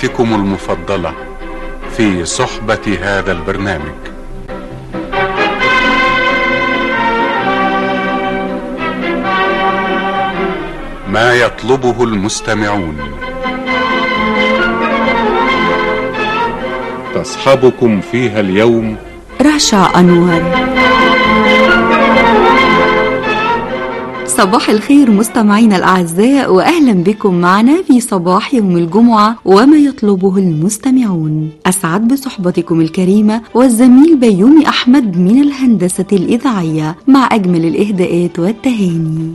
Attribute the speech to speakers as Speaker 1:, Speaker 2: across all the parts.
Speaker 1: فقراتكم المفضلة في صحبة هذا البرنامج ما يطلبه المستمعون تصحبكم فيها اليوم
Speaker 2: رشا أنور صباح الخير مستمعينا الأعزاء وأهلا بكم معنا في صباح يوم الجمعة وما يطلبه المستمعون أسعد بصحبتكم الكريمة والزميل بيومي أحمد من الهندسة الإذاعية مع أجمل الإهداءات والتهاني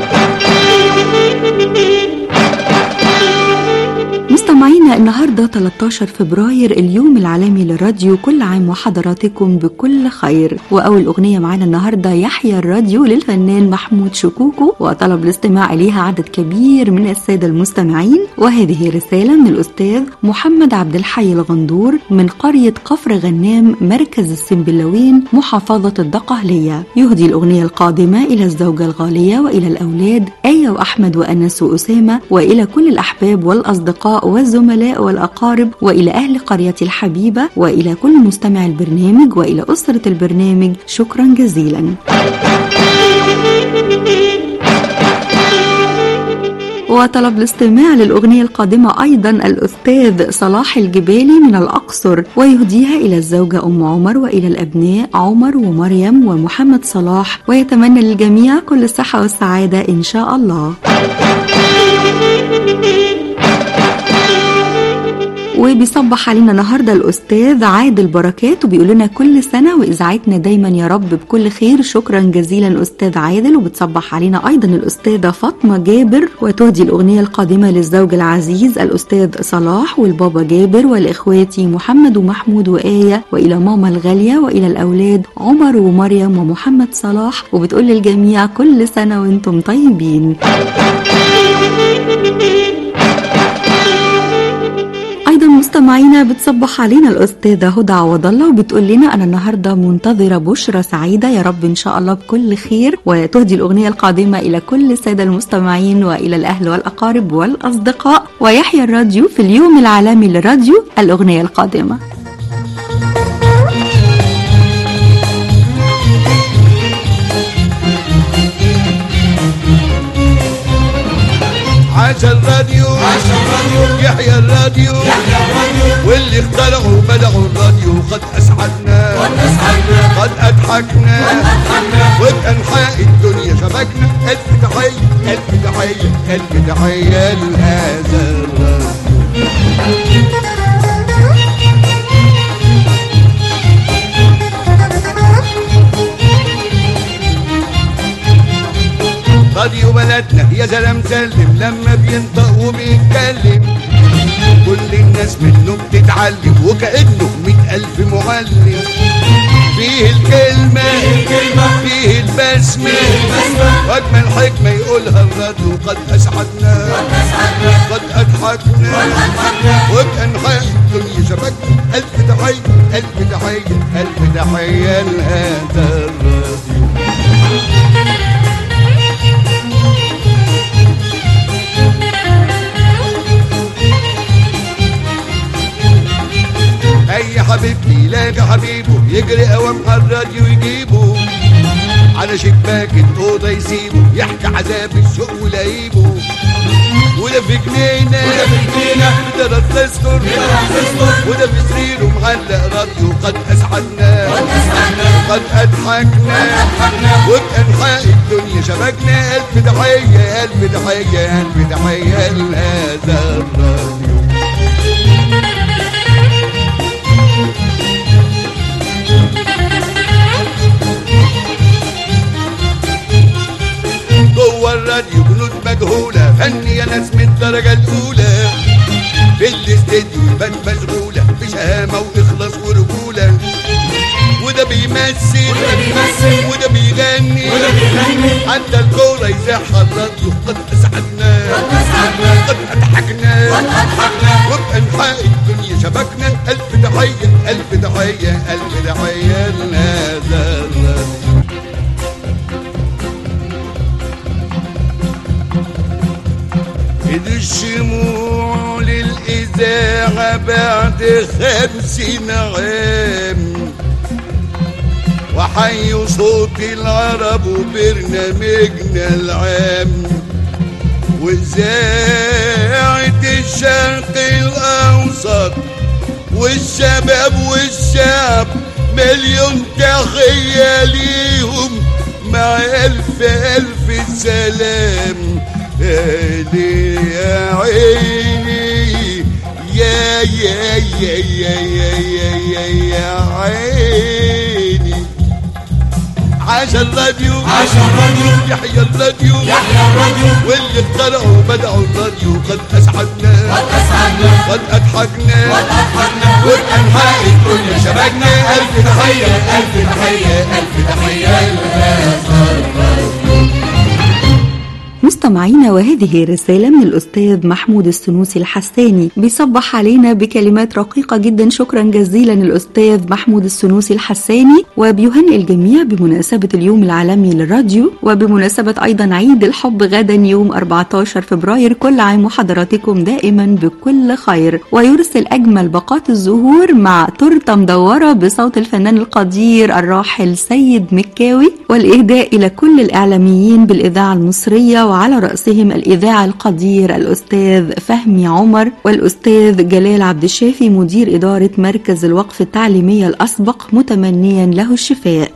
Speaker 2: مستمعينا النهارده 13 فبراير اليوم العالمي للراديو كل عام وحضراتكم بكل خير واول اغنيه معانا النهارده يحيى الراديو للفنان محمود شكوكو وطلب الاستماع اليها عدد كبير من الساده المستمعين وهذه رساله من الاستاذ محمد عبد الحي الغندور من قريه كفر غنام مركز السنبلاوين محافظه الدقهليه يهدي الاغنيه القادمه الى الزوجه الغاليه والى الاولاد ايه واحمد وانس واسامه والى كل الاحباب والاصدقاء والزملاء والأقارب وإلى أهل قريتي الحبيبة وإلى كل مستمع البرنامج وإلى أسرة البرنامج شكرا جزيلا وطلب الاستماع للأغنية القادمة أيضا الأستاذ صلاح الجبالي من الأقصر ويهديها إلى الزوجة أم عمر وإلى الأبناء عمر ومريم ومحمد صلاح ويتمنى للجميع كل الصحة والسعادة إن شاء الله وبيصبح علينا النهارده الاستاذ عادل بركات وبيقول لنا كل سنه واذاعتنا دايما يا رب بكل خير شكرا جزيلا استاذ عادل وبتصبح علينا ايضا الاستاذه فاطمه جابر وتهدي الاغنيه القادمه للزوج العزيز الاستاذ صلاح والبابا جابر والاخواتي محمد ومحمود وايه والى ماما الغاليه والى الاولاد عمر ومريم ومحمد صلاح وبتقول للجميع كل سنه وانتم طيبين ايضا مستمعينا بتصبح علينا الاستاذه هدى عوض الله وبتقول لنا انا النهارده منتظره بشرى سعيده يا رب ان شاء الله بكل خير وتهدي الاغنيه القادمه الى كل الساده المستمعين والى الاهل والاقارب والاصدقاء ويحيى الراديو في اليوم العالمي للراديو الاغنيه القادمه
Speaker 3: عاش الراديو عاش الراديو يحيى الراديو يحيى الراديو واللي اخترعوا بدعوا الراديو قد اسعدنا قد اسعدنا قد اضحكنا قد اضحكنا وبانحاء الدنيا شبكنا الف تحيه الف تحيه الف تحيه لهذا الراديو راديو بلدنا يا سلام سلم لما بينطق وبيتكلم كل الناس منه بتتعلم وكأنه مئة ألف معلم فيه الكلمة فيه البسمة وأجمل حكمة يقولها الراديو قد أسعدنا قد أضحكنا وبأنحاء الدنيا شبكنا ألف تحية ألف تحية ألف تحية لهذا الراديو اي حبيب يلاقي حبيبه يجري اوام على الراديو يجيبه على شباك الاوضه يسيبه يحكي عذاب الشوق ولهيبه وده في جنينه وده في جنينه وده راس تذكر وده في سريره معلق راديو قد اسعدنا قد اسعدنا قد اضحكنا وبانحاء الدنيا شبكنا الف تحيه الف تحيه الف تحيه لهذا الراديو جوه الراديو بنود مجهولة فن يا ناس من الدرجة الأولى في الاستديو يبان مشغولة بشهامة وإخلاص ورجولة وده بيمثل وده بيمثل وده بيغني وده بيغني حتى الكورة يزاحها الراديو قد أسعدنا قد أسعدنا قد أضحكنا قد أضحكنا وبأنحاء الدنيا شبكنا ألف تحية ألف تحية ألف تحية لهذا الراديو إذ الشموع للإذاعة لخمسين عام وحي صوت العرب وبرنامجنا العام وإذاعة الشرق الأوسط والشباب والشعب مليون تحية ليهم مع ألف ألف سلام هادي يا عيني يا يا يا يا يا يا يا, يا عيني عاش الراديو
Speaker 4: عاش الراديو
Speaker 3: يحيى الراديو
Speaker 4: يحيى الراديو
Speaker 3: واللي اخترعوا بدعوا الراديو قد أسعدنا
Speaker 4: قد أسعدنا
Speaker 3: قد أضحكنا
Speaker 4: قد أضحكنا
Speaker 3: والأنحاء الدنيا شبكنا
Speaker 4: ألف تحية ألف تحية ألف تحية
Speaker 2: مستمعينا وهذه رسالة من الأستاذ محمود السنوسي الحساني بيصبح علينا بكلمات رقيقة جدا شكرا جزيلا الأستاذ محمود السنوسي الحساني وبيهنئ الجميع بمناسبة اليوم العالمي للراديو وبمناسبة أيضا عيد الحب غدا يوم 14 فبراير كل عام وحضراتكم دائما بكل خير ويرسل أجمل باقات الزهور مع تورتة مدورة بصوت الفنان القدير الراحل سيد مكاوي والإهداء إلى كل الإعلاميين بالإذاعة المصرية وعلى رأسهم الإذاعة القدير الأستاذ فهمي عمر والأستاذ جلال عبد الشافي مدير إدارة مركز الوقف التعليمية الأسبق متمنيا له الشفاء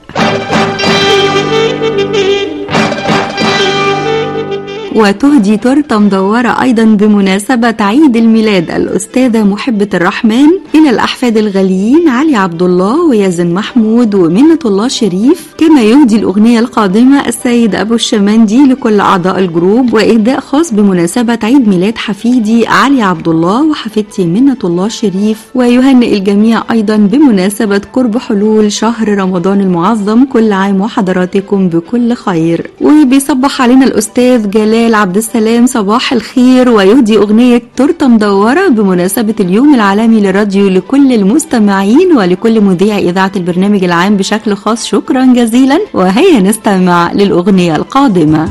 Speaker 2: وتهدي تورته مدورة أيضا بمناسبة عيد الميلاد الأستاذة محبة الرحمن إلى الأحفاد الغاليين علي عبد الله ويزن محمود ومنة الله شريف كما يهدي الأغنية القادمة السيد أبو الشمندي لكل أعضاء الجروب وإهداء خاص بمناسبة عيد ميلاد حفيدي علي عبد الله وحفيدتي منة الله شريف ويهنئ الجميع أيضا بمناسبة قرب حلول شهر رمضان المعظم كل عام وحضراتكم بكل خير وبيصبح علينا الأستاذ جلال عبد السلام صباح الخير ويهدي أغنية تورته مدورة بمناسبة اليوم العالمي للراديو لكل المستمعين ولكل مذيع إذاعة البرنامج العام بشكل خاص شكرا جزيلا وهيا نستمع للأغنية القادمة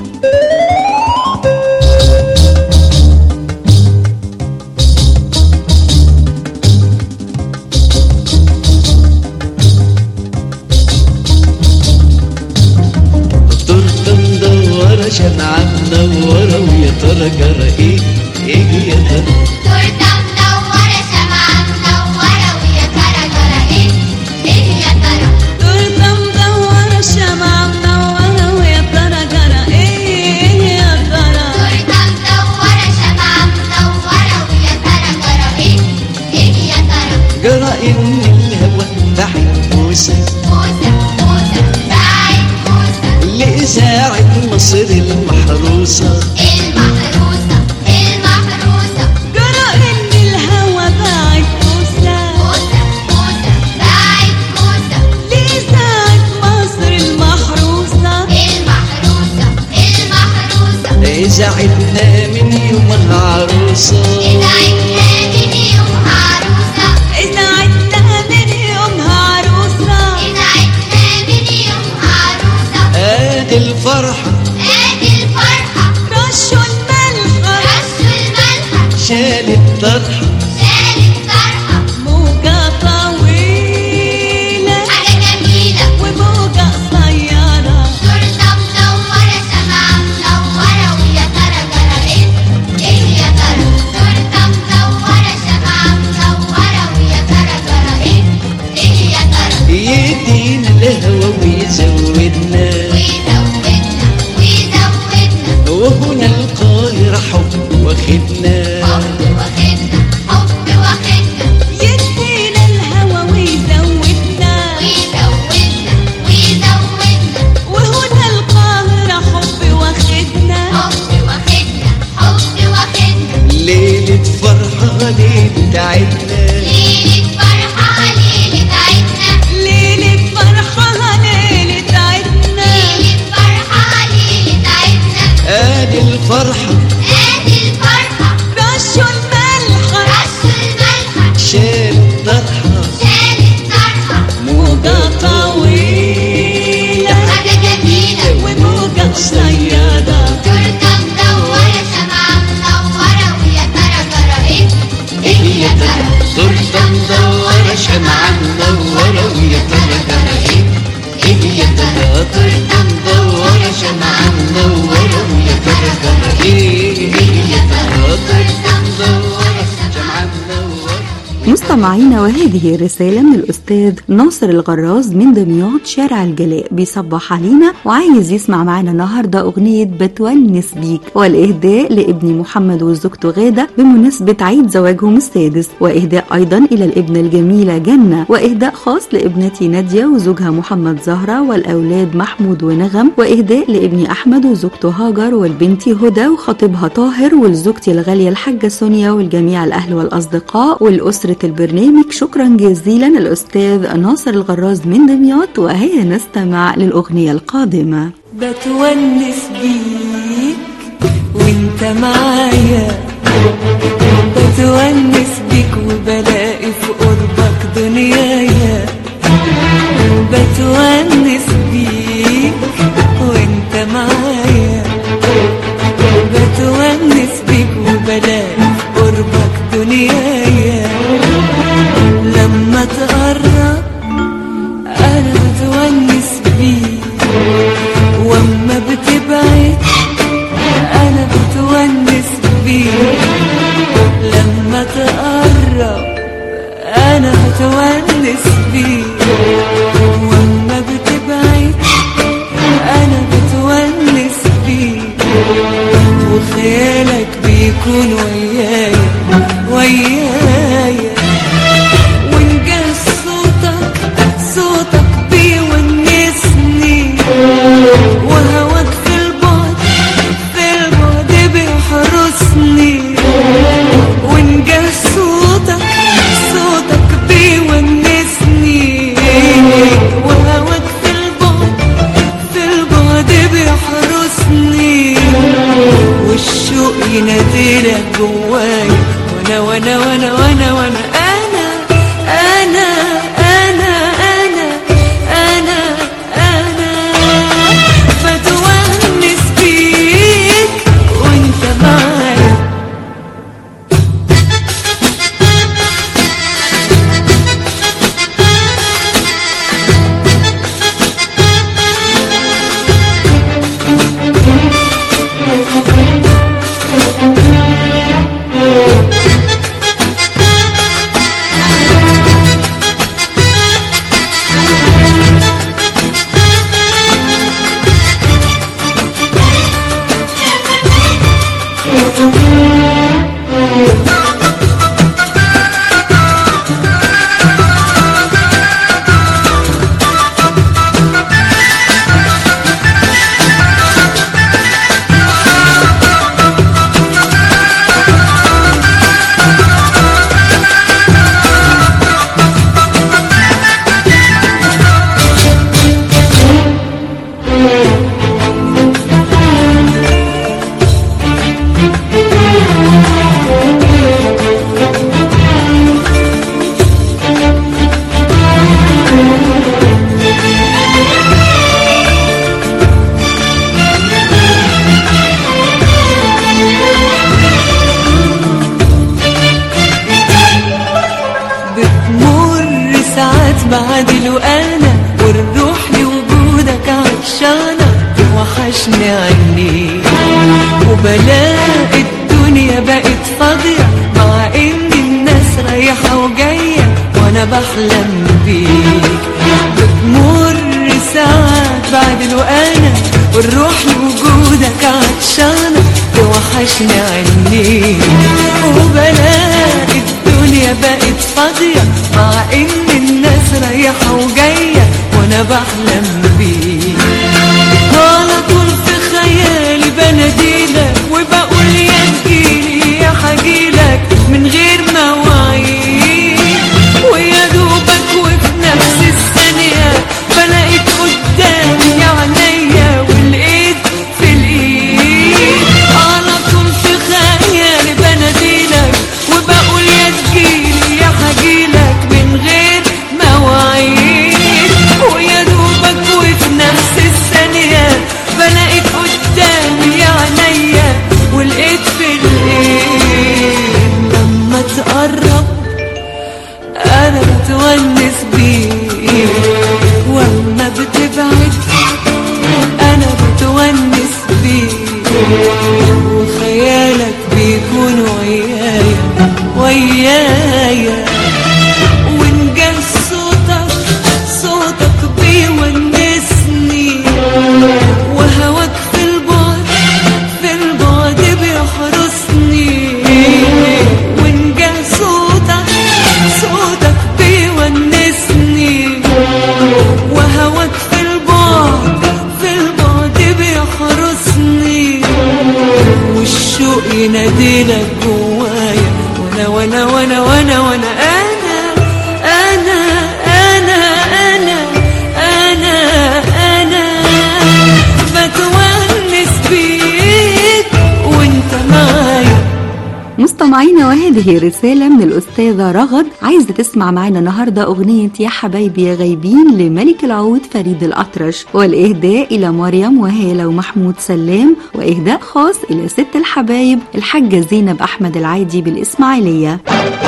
Speaker 5: تورته مدورة شمعة منورة ويا ترى جرى ايه ايه يا ترى
Speaker 6: تورته منورة شمعة منورة ويا ترى جرى ايه ايه يا ترى
Speaker 7: تورته مدورة شمعة منورة ويا ترى جرى ايه يا ترى
Speaker 6: تورته مدورة شمعة منورة ويا ترى جرى ايه ايه يا ترى
Speaker 5: جرى ان الهوى تحت موسى
Speaker 6: موسى موسى بعد موسى
Speaker 5: لإذاعة مصر المحروسة
Speaker 6: المحروسة المحروسة
Speaker 7: جرى ان الهوى باعت موسى
Speaker 6: موسى موسى بعد موسى
Speaker 7: لإذاعة مصر المحروسة
Speaker 6: المحروسة المحروسة
Speaker 5: إذاعتنا من يومها عروسة
Speaker 6: إذاعتنا من يوم عروسة
Speaker 7: إذاعتنا من يومها عروسة
Speaker 6: إذاعتنا من يوم عروسة
Speaker 5: ادي الفرحة
Speaker 6: ادي الفرحة
Speaker 7: رشوا الملحة
Speaker 6: رشوا الملحة
Speaker 5: شالت طرحة
Speaker 6: شالت طرحة
Speaker 7: موجة طويلة
Speaker 6: حاجة جميلة
Speaker 7: وموجة قصيرة
Speaker 6: تورتة منورة شمعة منورة ويا ترى جرى ايه ايه يا ترى تورتة منورة شمعة منورة ويا ترى جرى ايه ايه يا ترى
Speaker 5: يدينا الهوى ويزودنا
Speaker 6: ويزودنا ويزودنا
Speaker 5: وهنا القاهرة حب واخدنا
Speaker 6: حب واخدنا حب واخدنا
Speaker 7: يدينا الهوى ويزودنا
Speaker 6: ويزودنا ويزودنا
Speaker 7: وهنا القاهرة حب واخدنا
Speaker 6: حب واخدنا حب واخدنا
Speaker 5: ليلة فرحة ليلة عدنا
Speaker 6: ليلة فرحة ليلة عيدنا
Speaker 7: ليلة فرحة ليلة عيدنا
Speaker 6: ليلة فرحة ليلة عيدنا
Speaker 5: ادي الفرحة
Speaker 6: ادي الفرحة
Speaker 7: رشوا الملحة
Speaker 6: رشوا الملحة
Speaker 5: شالت طرحة
Speaker 6: شالت طرحة
Speaker 7: موجة طويلة
Speaker 6: حاجة جميلة
Speaker 7: وموجة قصيرة
Speaker 6: تورتة مدورة شمعة منورة ويا ترى جرى ايه ايه يا ترى
Speaker 2: مستمعينا وهذه رسالة من الأستاذ ناصر الغراز من دمياط شارع الجلاء بيصبح علينا وعايز يسمع معنا النهاردة أغنية بتونس بيك والإهداء لابني محمد وزوجته غادة بمناسبة عيد زواجهم السادس وإهداء أيضا إلى الابنة الجميلة جنة وإهداء خاص لابنتي نادية وزوجها محمد زهرة والأولاد محمود ونغم وإهداء لابني أحمد وزوجته هاجر والبنت هدى وخطيبها طاهر ولزوجتي الغالية الحاجة سونيا والجميع الأهل والأصدقاء ولأسرة البرنامج شكرا جزيلا الأستاذ ناصر الغراز من دمياط وهيا نستمع للأغنية القادمة
Speaker 7: بتونس بيك وانت معايا بتونس بيك وبلاقي في قربك دنيايا بتونس بيك وانت معايا بتونس بيك وبلاقي في قربك دنيايا لما تقرب انا بتونس بيك واما بتبعد انا بتونس بيك لما تقرب انا بتونس بيك واما بتبعد انا بتونس بيك وخيالك بيكون ويايا ويايا وإن جه صوتك صوتك بيونسني وهواك في البعد في البعد بيحرسني وإن جه صوتك صوتك بيونسني وهواك في البعد في البعد بيحرسني والشوق يناديلك جوايا وانا وانا وانا وانا وانا انا انا انا انا انا انا بتونس بيك وانت معايا بتمر ساعات بعدي وانا والروح لوجودك عطشانة وحشني عني وبلاقي الدنيا بقت فاضية مع ان الناس رايحة وجاية وانا بحلم بيك بتمر ساعات بعد وانا والروح لوجودك عطشانة توحشني عني وبلاقي الدنيا بقت فاضية مع ان الناس رايحة وجاية وانا بحلم بيك على طول في خيالي بناديلك وبقول يا تجيلي يا حجيلك من غير مواعيد ويا دوبك وفي نفس الثانية بلاقيك قدامي عينيا والايد في الايد على طول في خيالي بناديلك وبقول يا تجيلي يا حجيلك من غير مواعيد ويا دوبك وفي
Speaker 2: وهذه رسالة من الأستاذة رغد عايزة تسمع معنا النهاردة أغنية يا حبايبي يا غايبين لملك العود فريد الأطرش والإهداء إلى مريم وهالة ومحمود سلام وإهداء خاص إلى ست الحبايب الحاجة زينب أحمد العايدي بالإسماعيلية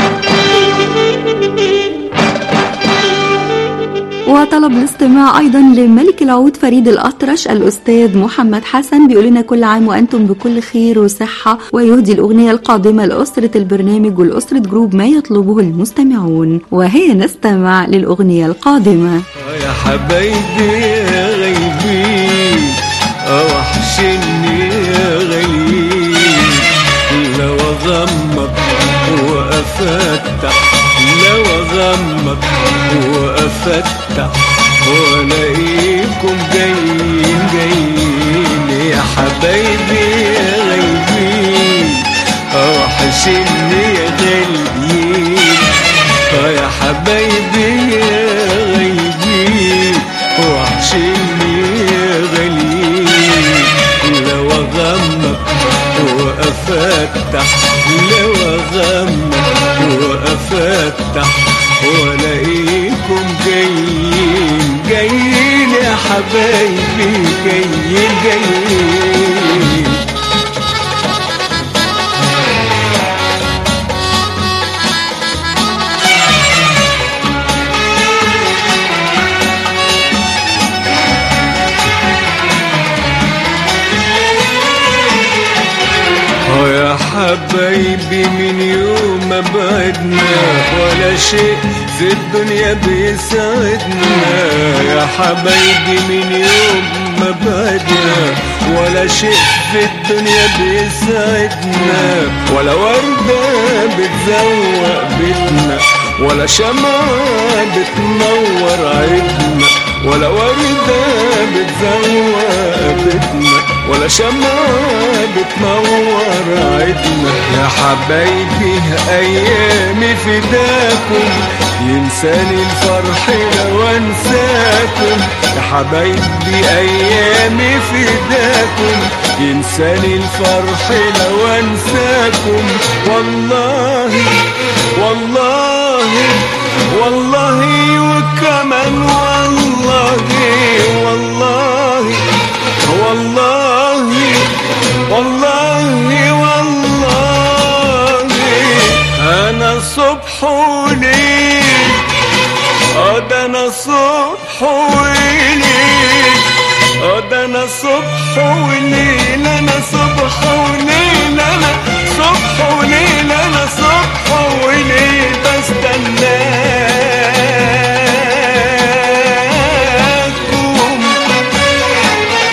Speaker 2: وطلب الاستماع ايضا لملك العود فريد الاطرش الاستاذ محمد حسن بيقول لنا كل عام وانتم بكل خير وصحه ويهدي الاغنيه القادمه لاسره البرنامج ولاسره جروب ما يطلبه المستمعون وهي نستمع للاغنيه القادمه
Speaker 5: يا حبايبي يا غايبين وحشني يا غايبين لو اغمض وافتح لو اغمض وافتح والاقيكم جايين جايين يا حبايبي يا غايبين وحشني يا غاليين اه يا حبايبي يا غايبين وحشني يا غاليين لو اغمض وافتح لو اغمض وافتح والاقيكم جايين جايين يا حبايبي جايين جايين اه يا حبايبي من يوم ما بعدنا ولا شيء في الدنيا بيساعدنا يا حبايبي من يوم ما بعدنا ولا شيء في الدنيا بيساعدنا ولا وردة بتزوق بيتنا ولا شمعة بتنور عيدنا ولا وردة بتزوق بيتنا ولا شمعة بتنور عيدنا يا حبايبي أيامي فداكم ينساني الفرح لو انساكم يا حبايبي أيامي فداكم ينساني الفرح لو انساكم والله والله والله وكمان والله والله والله والله والله انا صبح وليل اه ده انا صبح وليل اه ده انا صبح وليل انا صبح وليل انا صبح وليل انا صبح وليل بستناكم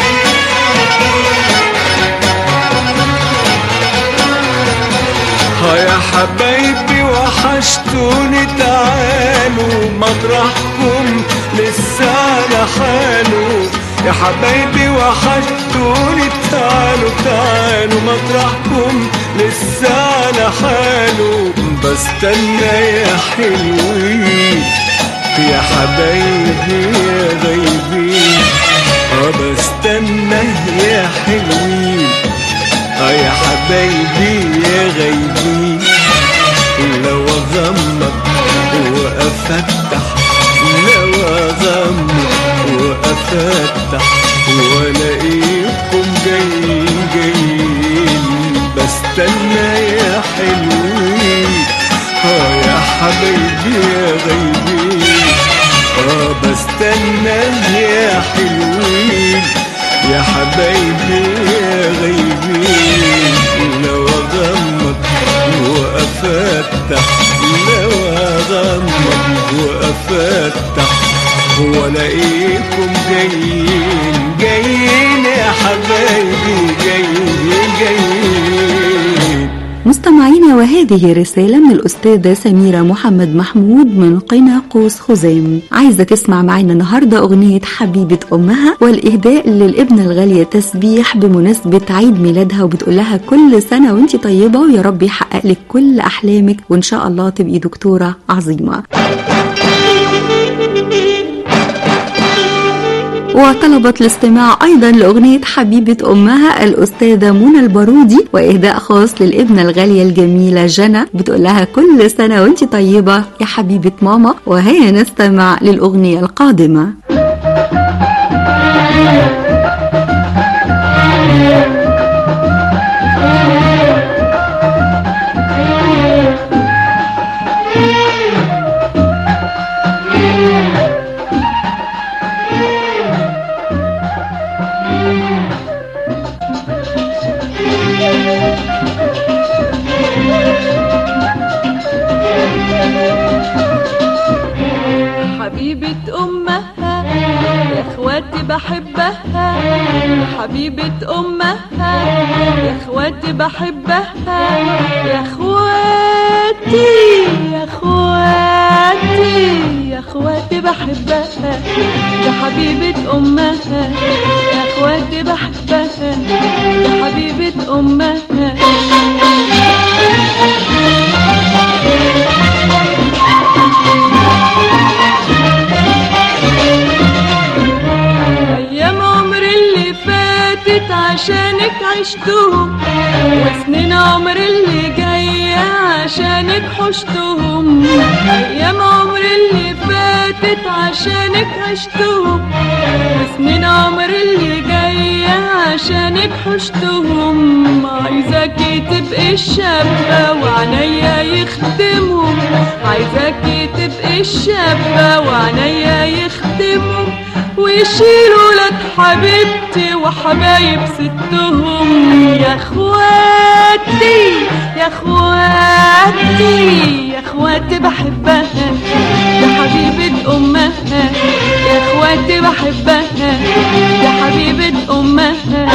Speaker 5: ها يا حبايبي وحشتوني تعالوا مطرحكم لسه على حاله يا حبايبي وحشتوني تعالوا تعالوا مطرحكم لسه على حاله بستنى يا حلوين يا حبايبي يا غايبين اه بستنى يا حلوين اه يا حبايبي يا غايبين لو اغمض وافتح لو اغمض وافتح والاقيكم جايين جايين بستنى يا حلوين اه يا حبايبي يا غايبين اه بستنى يا حلوين يا حبايبي يا غايبين لو اغمض وافتح لو اغمض وافتح والاقيكم جايين جايين يا حبايبي جايين جايين
Speaker 2: مستمعينا وهذه رسالة من الأستاذة سميرة محمد محمود من قنا قوس خزام عايزة تسمع معنا النهاردة أغنية حبيبة أمها والإهداء للابنة الغالية تسبيح بمناسبة عيد ميلادها وبتقول لها كل سنة وانت طيبة ويا رب يحقق لك كل أحلامك وإن شاء الله تبقي دكتورة وطلبت الاستماع أيضا لأغنية حبيبة أمها الأستاذة منى البارودي وإهداء خاص للابنة الغالية الجميلة جنى بتقول لها كل سنة وانت طيبة يا حبيبة ماما وهيا نستمع للأغنية القادمة
Speaker 7: حبيبة أمها يا إخواتي بحبها حبيبة أمها يا إخواتي بحبها يا إخواتي يا إخواتي يا إخواتي بحبها يا حبيبة أمها يا إخواتي بحبها يا حبيبة أمها أيام عمري اللي فاتت عشانك عشتهم وسنين عمري اللي جاية عشانك حشتهم أيام عمري اللي فاتت عشانك عشتهم وسنين عمري اللي جاية عشانك حشتهم عايزاكي تبقي الشابة وعنيا يخدمهم عايزاكي تبقي الشابة وعنيا يخدمهم ويشيلوا لك حبيبتي وحبايب ستهم يا اخواتي يا اخواتي يا اخواتي بحبها يا حبيبة امها يا اخواتي بحبها يا حبيبة امها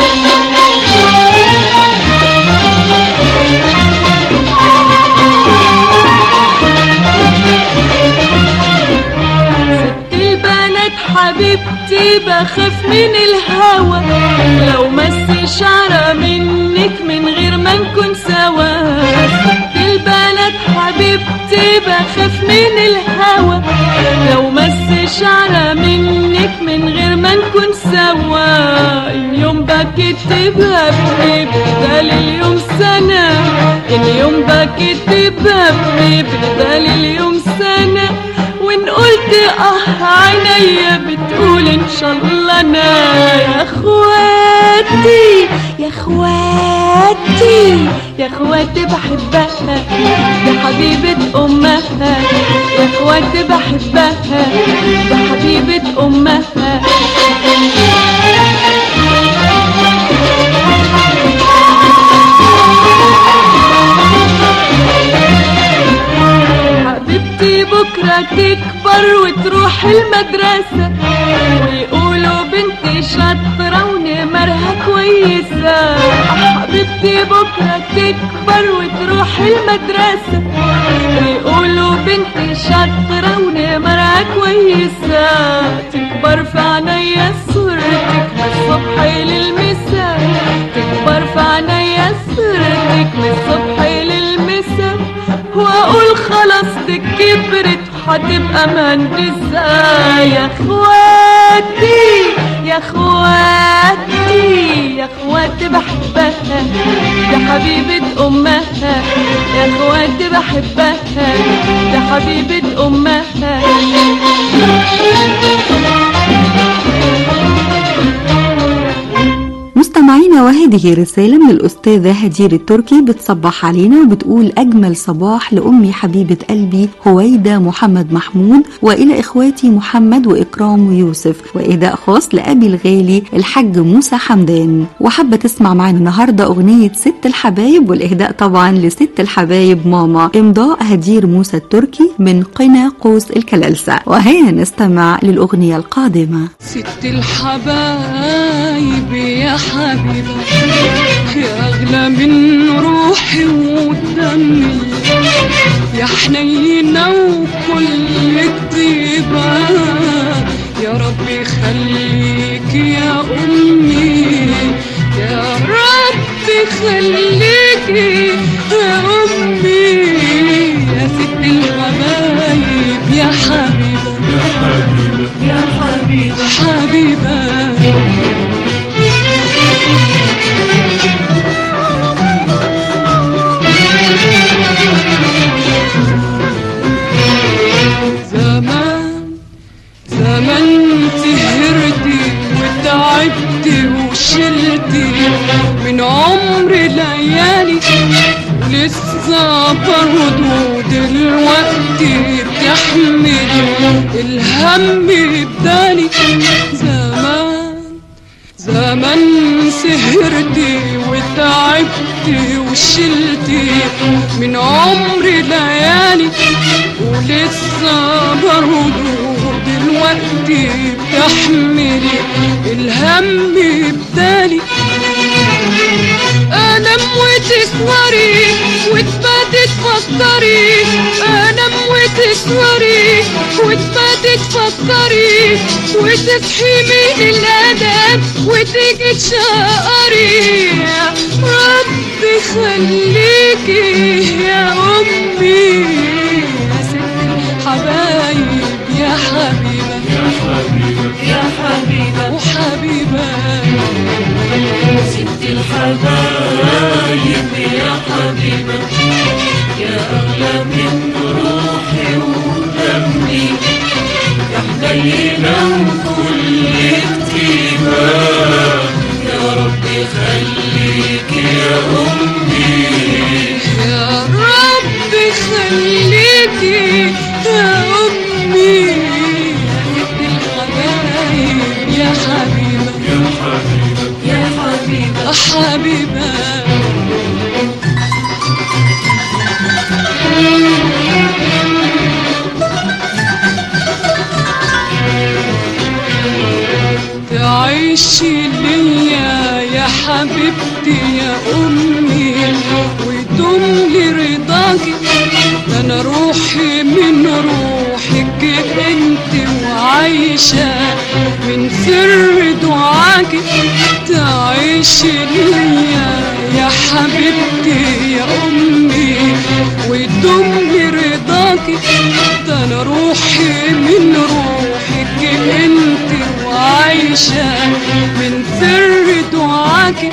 Speaker 7: ست البنات حبيبتي بخاف من الهوى لو مس شعرة منك من غير ما نكون سوا ست البنات حبيبتي بخاف من الهوى لو مس شعرة منك من غير ما نكون سوا اليوم بكتبها ببدال اليوم سنة اليوم بكتبها ببدال اليوم سنة وان قلت اه عينيا بتقول ان شاء الله انا يا اخواتي يا اخواتي يا اخواتي بحبها يا حبيبة امها يا اخواتي بحبها يا حبيبة امها حبيبتي بكرة تكبر وتروح المدرسة ويقولوا بنتي شاطرة ونمرها كويسة آه حبيبتي بكرة تكبر وتروح المدرسة ويقولوا بنتي شاطرة ونمرها كويسة تكبر في عينيا صورتك من الصبح للمساء تكبر في عينيا صورتك من الصبح للمساء واقول خلاص دي كبرت وهتبقى مهندسة يا اخواتي يا اخواتي يا اخواتي بحبها يا حبيبة امها يا اخواتي بحبها يا حبيبة امها
Speaker 2: مستمعينا وهذه رسالة من الأستاذة هدير التركي بتصبح علينا وبتقول أجمل صباح لأمي حبيبة قلبي هويدة محمد محمود وإلى إخواتي محمد وإكرام ويوسف وإهداء خاص لأبي الغالي الحاج موسى حمدان وحابة تسمع معنا النهاردة أغنية ست الحبايب والإهداء طبعا لست الحبايب ماما إمضاء هدير موسى التركي من قنا قوس الكلالسة وهيا نستمع للأغنية القادمة
Speaker 7: ست الحبايب يا حبيبة يا أغلى من روحي ودمي يا حنينة وكل الطيبة يا رب يخليك يا أمي يا رب يخليك يا أمي يا ست الحبايب يا حبيبة يا حبيبة حبيبة حبيبة زمان زمان سهرتي وتعبتي وشلتي من عمر ليالي لسه برضو دلوقتي بتحملي الهم بدالي زمان زمان سهرتي وتعبتي وشلتي من عمري ليالي ولسه برضو دلوقتي بتحملي الهم بدالي انام وتسهري وتباتي تفكري انام وتسهري وتباتي تفكري وتصحي من الاداب وتيجي تشقري يا ربي خليكي يا امي يا ست الحبايب يا حبيبه يا حبيبه يا حبيبه وحبيبه
Speaker 8: ست الحبايب يا حبيبة يا أغلى من روحي ودمي يا حنينة وكل كتيبة يا ربي خليك يا أمي
Speaker 7: يا ربي خليكي يا أمي يا ست الحبايب يا حبيبة
Speaker 8: يا حبيبة
Speaker 7: يا حبيبة حبيبة تعيشي ليا يا حبيبتي يا أمي ويدوم لي رضاكي ده أنا روحي من روحك انت وعايشة من سر دعاكي تعيشي ليا يا حبيبتي يا أمي ويدوم لي رضاكي ده أنا روحي من روحك انت وعايشة من سر دعاكي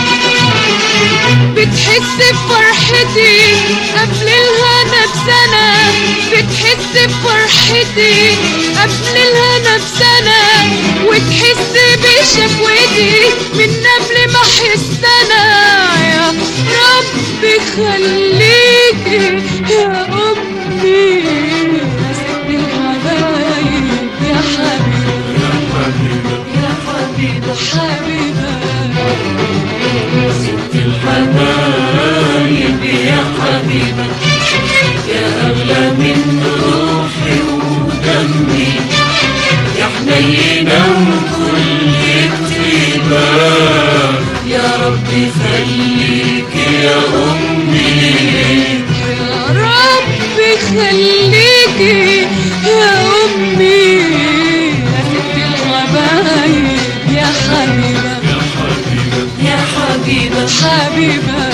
Speaker 7: بتحس بفرحتي قبل الهنا بسنة بتحس بفرحتي قبل الهنا بسنة وتحس بشكوتي من قبل ما احس انا يا ربي خليكي يا امي يا ست الحبايب يا حبيبه يا حبيبه حبيبه
Speaker 8: ست الحبايب يا حبيبة يا أغلى من روحي ودمي يا حنينة وكل كتيبة يا ربي خليك يا أمي
Speaker 7: يا ربي خليكي يا أمي يا ست الحبايب يا حبيبة يا حبيبة حبيبة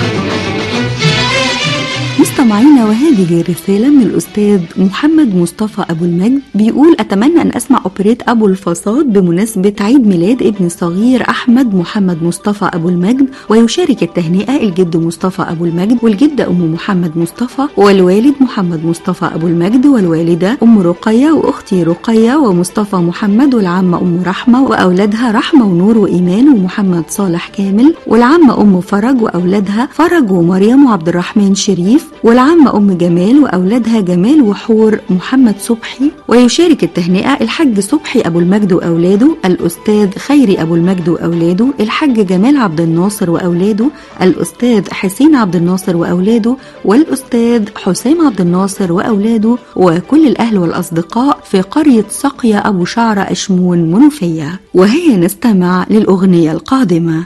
Speaker 2: مستمعينا وهذه رسالة من الأستاذ محمد مصطفى أبو المجد بيقول أتمنى أن أسمع أوبريت أبو الفصاد بمناسبة عيد ميلاد ابن الصغير أحمد محمد مصطفى أبو المجد ويشارك التهنئة الجد مصطفى أبو المجد والجدة أم محمد مصطفى والوالد محمد مصطفى أبو المجد والوالدة أم رقية وأختي رقية ومصطفى محمد والعمة أم رحمة وأولادها رحمة ونور وإيمان ومحمد صالح كامل والعمة أم فرج وأولادها فرج ومريم وعبد الرحمن شريف والعمة أم جمال وأولادها جمال وحور محمد صبحي ويشارك التهنئة الحاج صبحي أبو المجد وأولاده الأستاذ خيري أبو المجد وأولاده الحاج جمال عبد الناصر وأولاده الأستاذ حسين عبد الناصر وأولاده والأستاذ حسام عبد الناصر وأولاده وكل الأهل والأصدقاء في قرية سقيا أبو شعرة أشمون منوفية وهي نستمع للأغنية القادمة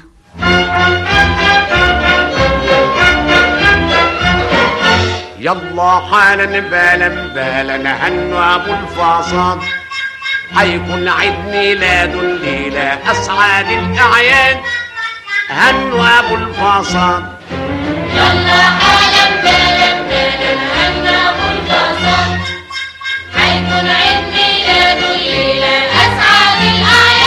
Speaker 9: يلا حالا بالا بالا هنوا ابو الفاصاد حيكون عيد ميلاد الليلة أسعد الأعياد هنوا أبو الفاصاد
Speaker 6: يلا حالا بالا بالا هنا ابو الفصل حيكون عيد ميلاد الليلة اسعد الاعياد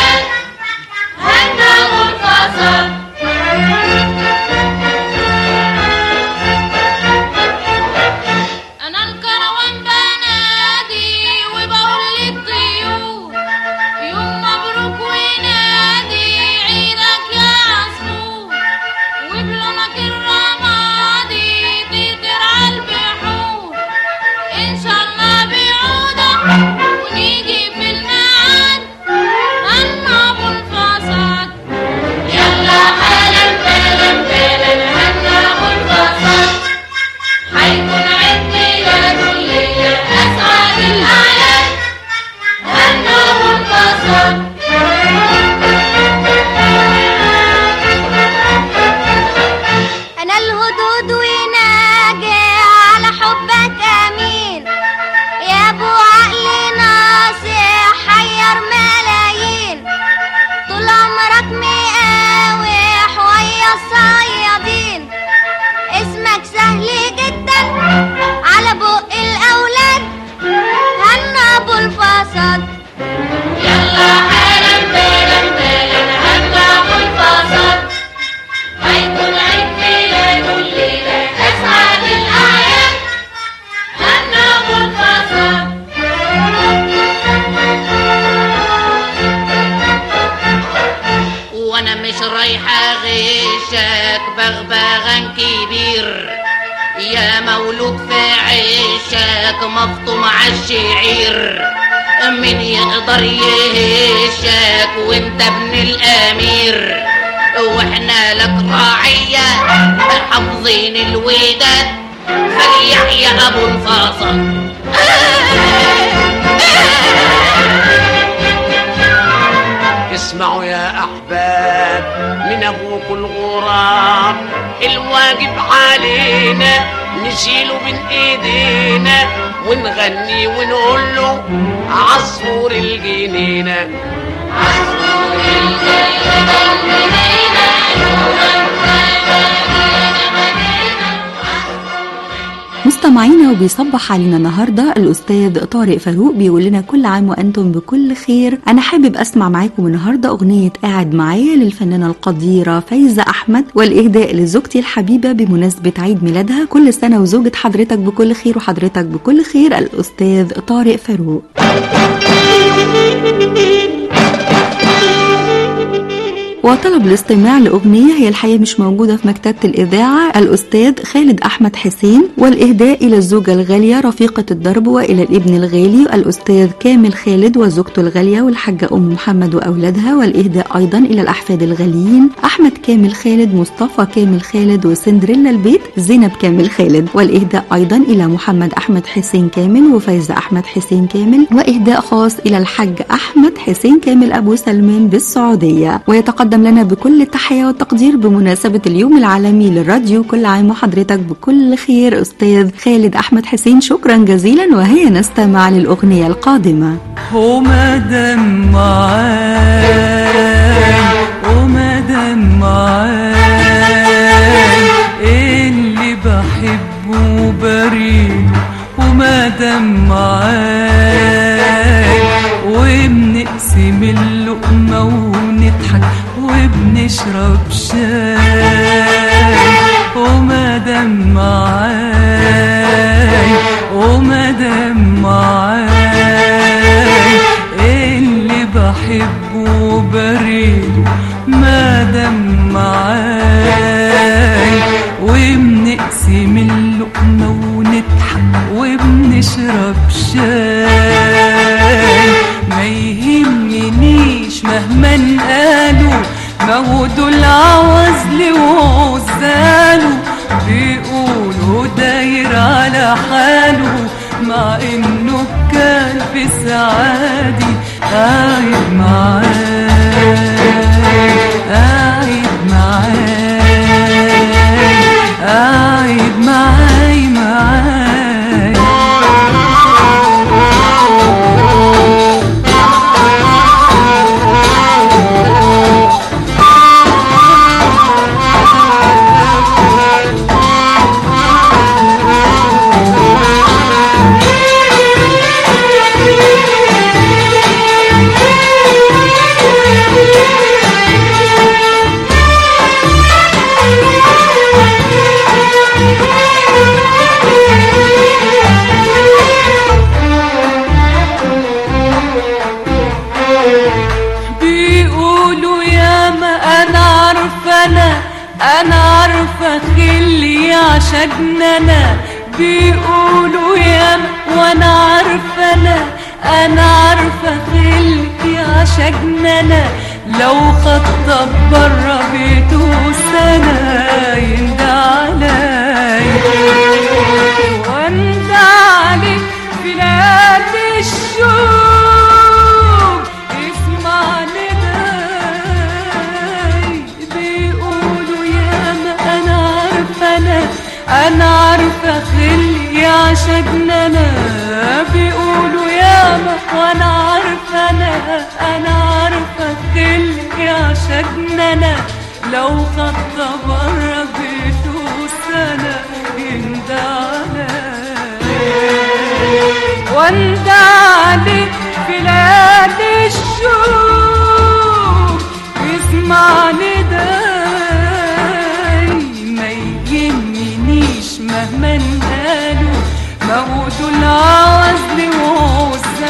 Speaker 10: مش رايحة غشك بغبغان كبير يا مولود في عشك مفطوم عالشعير من يقدر يهشك وانت ابن الامير واحنا لك راعية حافظين الوداد فليحيى ابو الفاصل
Speaker 9: اسمعوا يا احباب من ابوك الغراب الواجب علينا نشيله بين ايدينا ونغني ونقول له عصفور الجنينه عصفور
Speaker 2: مستمعينا وبيصبح علينا النهارده الاستاذ طارق فاروق بيقول لنا كل عام وانتم بكل خير انا حابب اسمع معاكم النهارده اغنيه قاعد معايا للفنانه القديره فايزه احمد والاهداء لزوجتي الحبيبه بمناسبه عيد ميلادها كل سنه وزوجة حضرتك بكل خير وحضرتك بكل خير الاستاذ طارق فاروق وطلب الاستماع لأغنية هي الحقيقة مش موجودة في مكتبة الإذاعة الأستاذ خالد أحمد حسين والإهداء إلى الزوجة الغالية رفيقة الدرب وإلى الابن الغالي الأستاذ كامل خالد وزوجته الغالية والحاجة أم محمد وأولادها والإهداء أيضا إلى الأحفاد الغاليين أحمد كامل خالد مصطفى كامل خالد وسندريلا البيت زينب كامل خالد والإهداء أيضا إلى محمد أحمد حسين كامل وفايزة أحمد حسين كامل وإهداء خاص إلى الحاج أحمد حسين كامل أبو سلمان بالسعودية ويتقدم لنا بكل التحية والتقدير بمناسبة اليوم العالمي للراديو كل عام وحضرتك بكل خير أستاذ خالد أحمد حسين شكرا جزيلا وهيا نستمع للأغنية القادمة
Speaker 11: ومدام معاي ومدام معاي اللي بحبه بريء ومدام معاي وبنقسم اللقمة ونضحك وبنشرب شاي ومدام معاي ومدام معاي اللي بحبه بريء مادام معاي وبنقسم اللقمة ونضحك وبنشرب شاي ما يهمنيش مهما قالوا ما هو دول عوزلي وعزاله بيقولوا داير على حاله مع انه كان في سعادي قاعد معاي قاعد معاي قاعد معاي معاي بيقولوا يا ما انا عارفه انا انا عارفه خلي عشقنا انا بيقولوا يا ما وانا عارفه انا انا عارفه خلي عشقنا انا لو خطب بره بيته سنه يندى علي واندى عليك في ليالي الشوق اسمع نداي بيقولوا يا ما انا عارفه انا انا عارفه خلي عشقنا انا بيقولوا يا ما وانا عارفه انا انا عارفه خلي عشقنا انا لو خط بره بيته سنه يندى علي وانت عليك في ليالي الشوق اسمع نداي ما يهمنيش مهما قالوا موتوا العوزل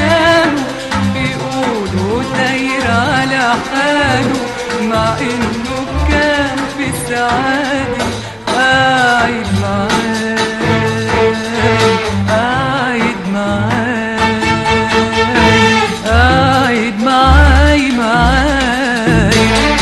Speaker 11: وعزاله بيقولوا داير على حاله مع انه وانا في السعادة قاعد معاك قاعد معاك قاعد معاي معاي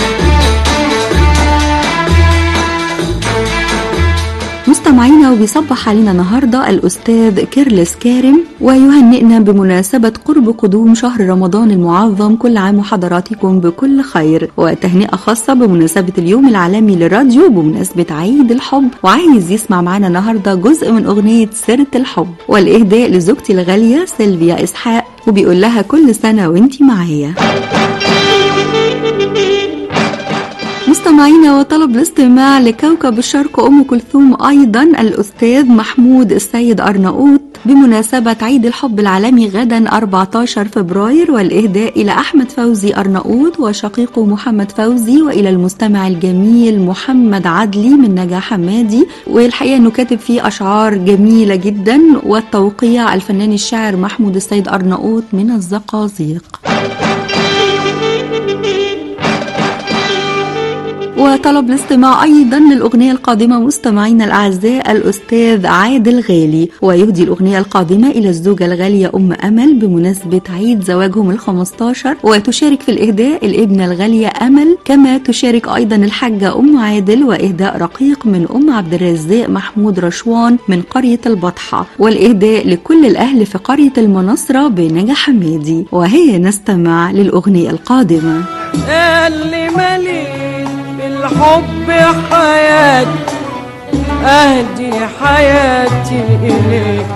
Speaker 2: مستمعينا وبيصبح علينا النهارده الاستاذ كيرلس كارم ويهنئنا بمناسبه قرب قدوم شهر رمضان المعظم كل عام وحضراتكم بكل خير وتهنئه خاصه بمناسبه اليوم العالمي للراديو بمناسبه عيد الحب وعايز يسمع معانا النهارده جزء من اغنيه سيره الحب والاهداء لزوجتي الغاليه سيلفيا اسحاق وبيقول لها كل سنه وانتي معايا مستمعينا وطلب الاستماع لكوكب الشرق أم كلثوم أيضا الأستاذ محمود السيد أرناؤوط بمناسبة عيد الحب العالمي غدا 14 فبراير والإهداء إلى أحمد فوزي أرناؤوط وشقيقه محمد فوزي وإلى المستمع الجميل محمد عدلي من نجا حمادي والحقيقة أنه كاتب فيه أشعار جميلة جدا والتوقيع الفنان الشاعر محمود السيد أرناؤوط من الزقازيق وطلب الاستماع أيضا للأغنية القادمة مستمعينا الأعزاء الأستاذ عادل غالي ويهدي الأغنية القادمة إلى الزوجة الغالية أم أمل بمناسبة عيد زواجهم الخمستاشر وتشارك في الإهداء الابنة الغالية أمل كما تشارك أيضا الحاجة أم عادل وإهداء رقيق من أم عبد الرزاق محمود رشوان من قرية البطحة والإهداء لكل الأهل في قرية المنصرة بنجا حمادي وهي نستمع للأغنية القادمة
Speaker 11: اللي مليت بالحب حياتي أهدي حياتي إليك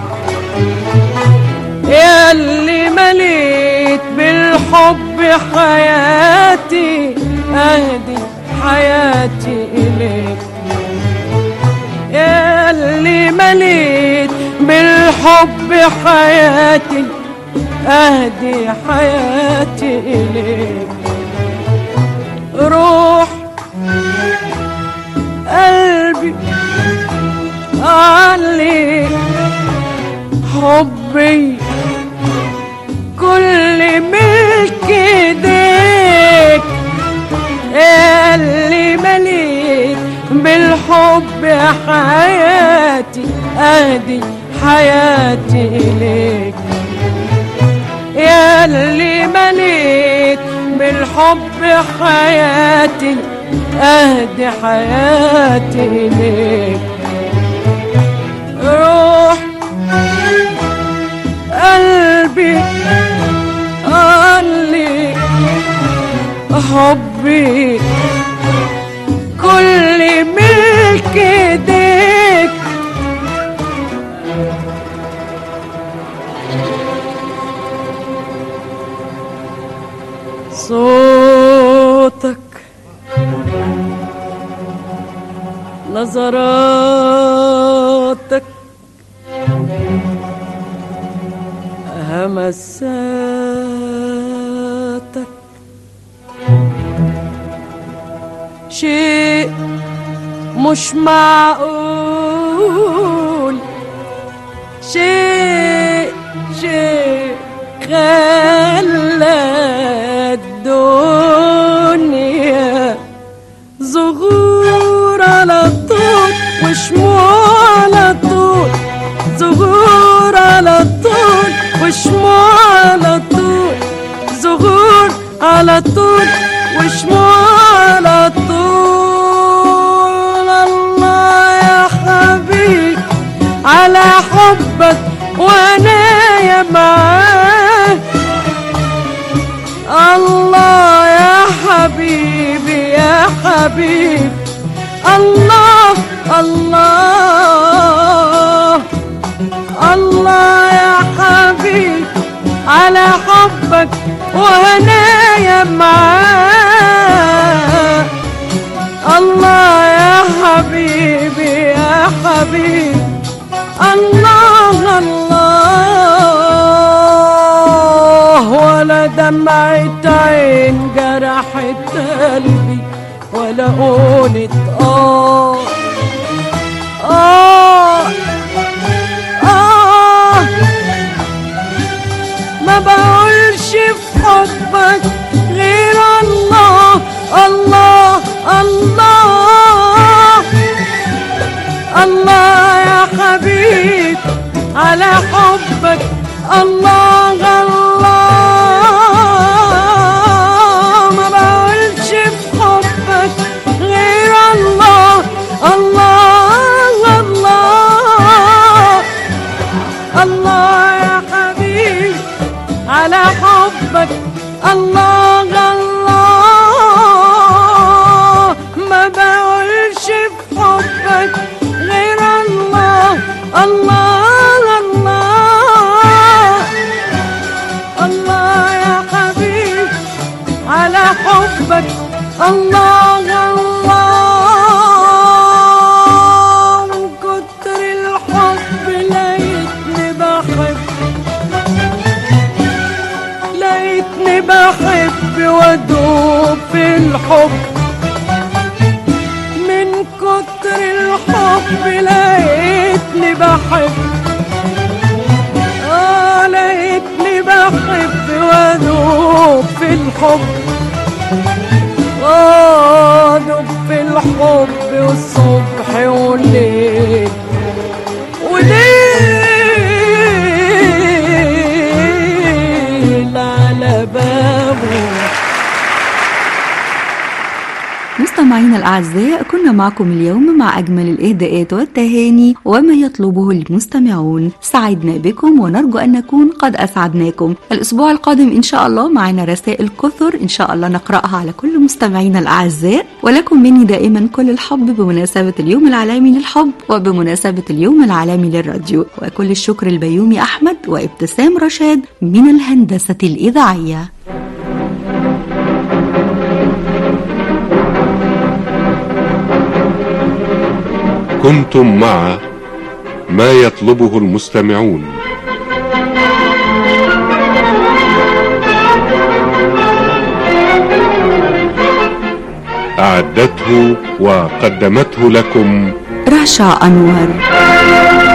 Speaker 11: يا اللي مليت بالحب حياتي أهدي حياتي إليك يا اللي مليت بالحب حياتي أهدي حياتي إليك روح قلبي عليك حبي كل ملك ايديك اللي مليت بالحب حياتي اهدي حياتي اليك يا اللي مليت بالحب حياتي اهدي حياتي اليك روح قلبي قالي حبي كل ملك ايديك صوتك نظراتك همساتك شيء مش معقول شيء شيء خلى الدنيا زهور على طول وشموع على طول زهور على طول وشموع على طول زهور على طول وشموع على طول الله يا حبيبي على حبك وانا يا معاه الله يا حبيبي يا حبيبي الله الله الله يا حبيبي على حبك وانا يا معاه الله يا حبيبي يا حبيبي الله الله ولا دمعة عين جرحت قلبي ولا قولت آه آه آه ما بقولش في حبك غير الله الله الله حبك الله الله من كتر الحب لقيتني بحب لقيتني بحب وادوب في الحب من كتر الحب لقيتني بحب اه لقيتني بحب وادوب في الحب اه ادوب في الحب والصبح والليل وليل على بابه
Speaker 2: مستمعينا الأعزاء كنا معكم اليوم مع أجمل الإهداءات والتهاني وما يطلبه المستمعون سعدنا بكم ونرجو أن نكون قد أسعدناكم الأسبوع القادم إن شاء الله معنا رسائل كثر إن شاء الله نقرأها على كل مستمعينا الأعزاء ولكم مني دائما كل الحب بمناسبة اليوم العالمي للحب وبمناسبة اليوم العالمي للراديو وكل الشكر البيومي أحمد وابتسام رشاد من الهندسة الإذاعية
Speaker 1: كنتم مع ما يطلبه المستمعون أعدته وقدمته لكم
Speaker 2: رشا أنور